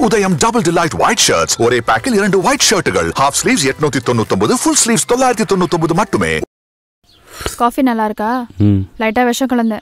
உதயம் double delight white shirts ஒரே பேக்கில் இரண்டு ஒயிட் ஷர்ட்டுகள் ஹாஃப் ஸ்லீவ்ஸ் எட்நூத்தி தொண்ணூத்தி ஃபுல் ஸ்லீவ்ஸ் தொள்ளாயிரத்தி தொண்ணூத்தி மட்டுமே காஃபி நல்லா இருக்கா ம் லைட்டா விஷம் கலந்த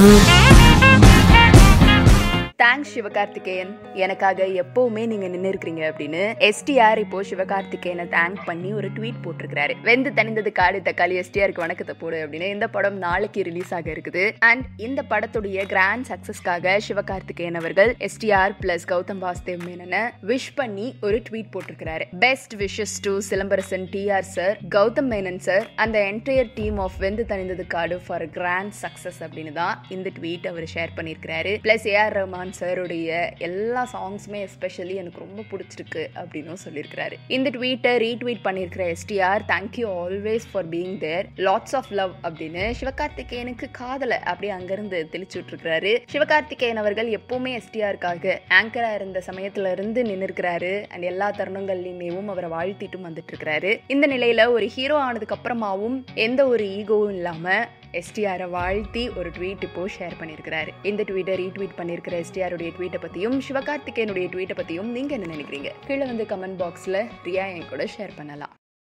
தேங்க்ஸ் சிவகார்த்திகேயன் எனக்காக எப்பவுமே நீங்க நின்று இருக்கிறீங்க அப்படின்னு எஸ்டிஆர் இப்போ சிவகார்த்திகேயனை தேங்க் பண்ணி ஒரு ட்வீட் போட்டிருக்காரு வெந்து தணிந்தது காடு தக்காளி எஸ்டிஆருக்கு வணக்கத்தை போடு அப்படின்னு இந்த படம் நாளைக்கு ரிலீஸ் ஆக இருக்குது அண்ட் இந்த படத்துடைய கிராண்ட் சக்சஸ்க்காக சிவகார்த்திகேயன் அவர்கள் எஸ்டிஆர் பிளஸ் கௌதம் வாசுதேவ் மேனனை விஷ் பண்ணி ஒரு ட்வீட் போட்டிருக்கிறாரு best wishes to Silambarasan TR sir Gautham Menon sir அந்த entire team of Vendhu Thanindhadhu Kaadu for grand success அப்படின்னு தான் இந்த ட்வீட் அவர் ஷேர் பண்ணியிருக்கிறாரு பிளஸ் ஏஆர் ரஹ்மான் சாருடைய எல்லா சாங்ஸுமே எஸ்பெஷலி எனக்கு ரொம்ப பிடிச்சிருக்கு அப்படின்னும் சொல்லியிருக்கிறாரு இந்த ட்வீட்டை ரீட்வீட் பண்ணியிருக்கிற STR thank you always for being there lots of love அப்படின்னு சிவகார்த்திகேயனுக்கு காதலை அப்படியே அங்கிருந்து தெளிச்சு விட்டுருக்கிறாரு சிவகார்த்திகேயன் அவர்கள் எப்பவுமே எஸ்டிஆருக்காக ஆங்கரா இருந்த சமயத்துல இருந்து நின்றுருக்கிறாரு அண்ட் எல்லா தருணங்கள்லையுமேவும் அவரை வாழ்த்திட்டும் வந்துட்டு இருக்கிறாரு இந்த நிலையில ஒரு ஹீரோ ஆனதுக்கு அப்புறமாவும் எந்த ஒரு ஈகோவும் இல்லாம எஸ்டிஆரை வாழ்த்தி ஒரு ட்வீட் இப்போ ஷேர் பண்ணியிருக்கிறாரு இந்த ட்வீட்டை ரீட்வீட் பண்ணியிருக்கிற எஸ்டிஆருடைய ட்வீட்டை பற்றியும் சிவகார்த்திகேயனுடைய ட்வீட்டை பற்றியும் நீங்கள் என்ன நினைக்கிறீங்க கீழே வந்து கமெண்ட் பாக்ஸில் ரியா என் கூட ஷேர் பண்ணலாம்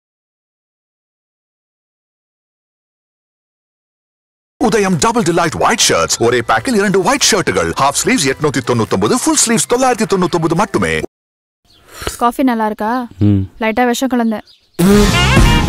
உதயம் டபுள் டிலைட் ஒயிட் ஷர்ட்ஸ் ஒரே பேக்கில் இரண்டு ஒயிட் ஷர்ட்டுகள் ஹாஃப் ஸ்லீவ்ஸ் எட்நூத்தி தொண்ணூத்தி ஃபுல் ஸ்லீவ்ஸ் தொள்ளாயிரத்தி தொண்ணூத்தி மட்டுமே காஃபி நல்லா இருக்கா ம் லைட்டா விஷம் கலந்த